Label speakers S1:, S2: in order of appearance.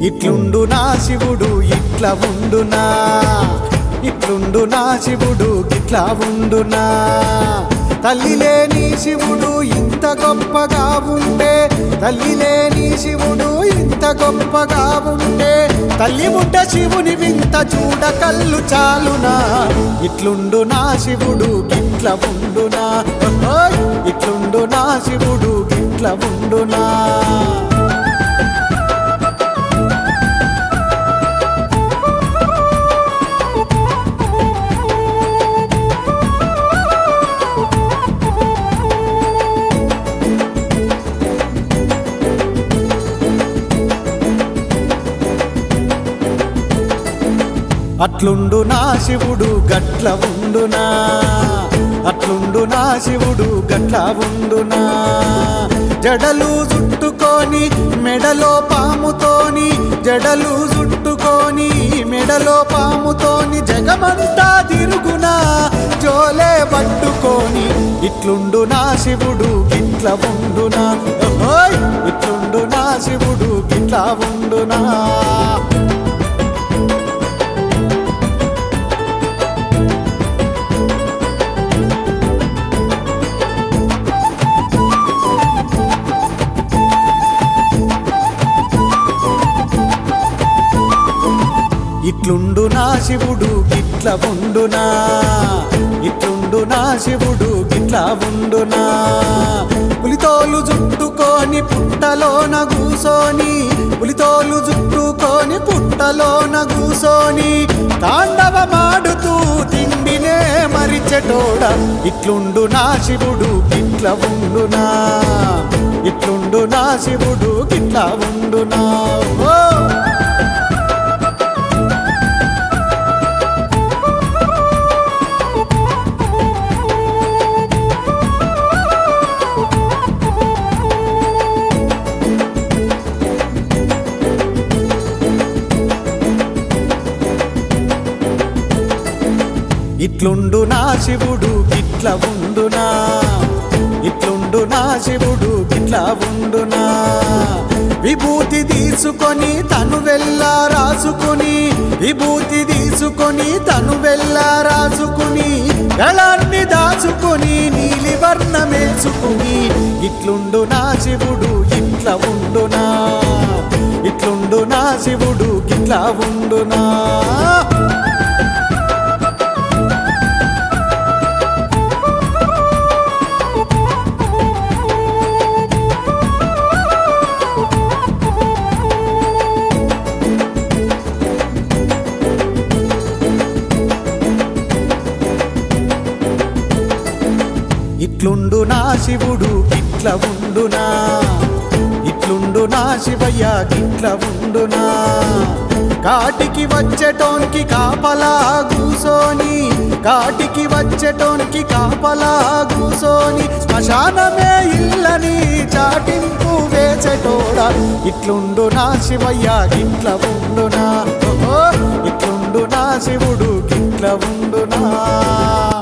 S1: ఇట్లుండు నా శివుడు ఇట్లా ఉండునా ఇట్లుండు నా శివుడు ఇట్లా ఉండునా తల్లి లేని శివుడు ఇంత గొప్పగా ఉంటే తల్లి లేని శివుడు ఇంత గొప్పగా ఉంటే తల్లి ముట్ట శివుని వింత చూడ కళ్ళు చాలునా ఇట్లుండు నా శివుడు గిట్ల ఉండునా ఓయ్! ఇట్లుండు నా శివుడు గిట్ల ఉండునా అట్లుండు నా శివుడు గట్ల ఉండునా అట్లుండు నా శివుడు గట్ల ఉండునా జడలు చుట్టుకొని మెడలో పాముతోని జడలు చుట్టుకొని మెడలో పాముతోని జగమంతా తిరుగునా జోలే పట్టుకొని ఇట్లుండు నా శివుడు గిట్ల ఉండునా ఓయ్! ఇట్లుండు నా శివుడు గిట్ల ఉండునా ఇట్లుండు నా శివుడు గిట్ల ఉండునా ఇట్లుండు నా శివుడు గిట్ల ఉండునా పులితోలు జుట్టుకొని పుట్టలోన కూసోని పులితోలు జుట్టుకొని పుట్టలోన కూసోని తాండవమాడుతూ తిండినే మరిచెటోడ ఇట్లుండు నా శివుడు గిట్ల ఉండునా ఇట్లుండు నా శివుడు గిట్ల ఉండునా ఓ ఇట్లుండు నా శివుడు గిట్ల ఉండునా ఇట్లుండు నా శివుడు గిట్ల ఉండునా విభూతి తీసుకొని తను వెళ్ళా రాసుకుని విభూతి తీసుకొని తను వెళ్ళా రాసుకుని గళాన్ని దాచుకొని నీలి వర్ణమేసుకుని ఇట్లుండు నా శివుడు ఇట్ల ఉండునా ఇట్లుండు నా శివుడు గిట్ల ఉండునా ఇట్లుండు నా శివుడు ఇట్ల ఉండునా ఇట్లుండు నా శివయ్య గిట్ల ఉండునా కాటికి వచ్చేటోనికి కాపలా కూసోని కాటికి వచ్చేటోనికి కాపలా కూసోని శ్మశానమే ఇల్లని చాటింపు వేసేటోడ ఇట్లుండు నా శివయ్య గిట్ల ఉండునా ఓహో ఇట్లుండు నా శివుడు గిట్ల ఉండునా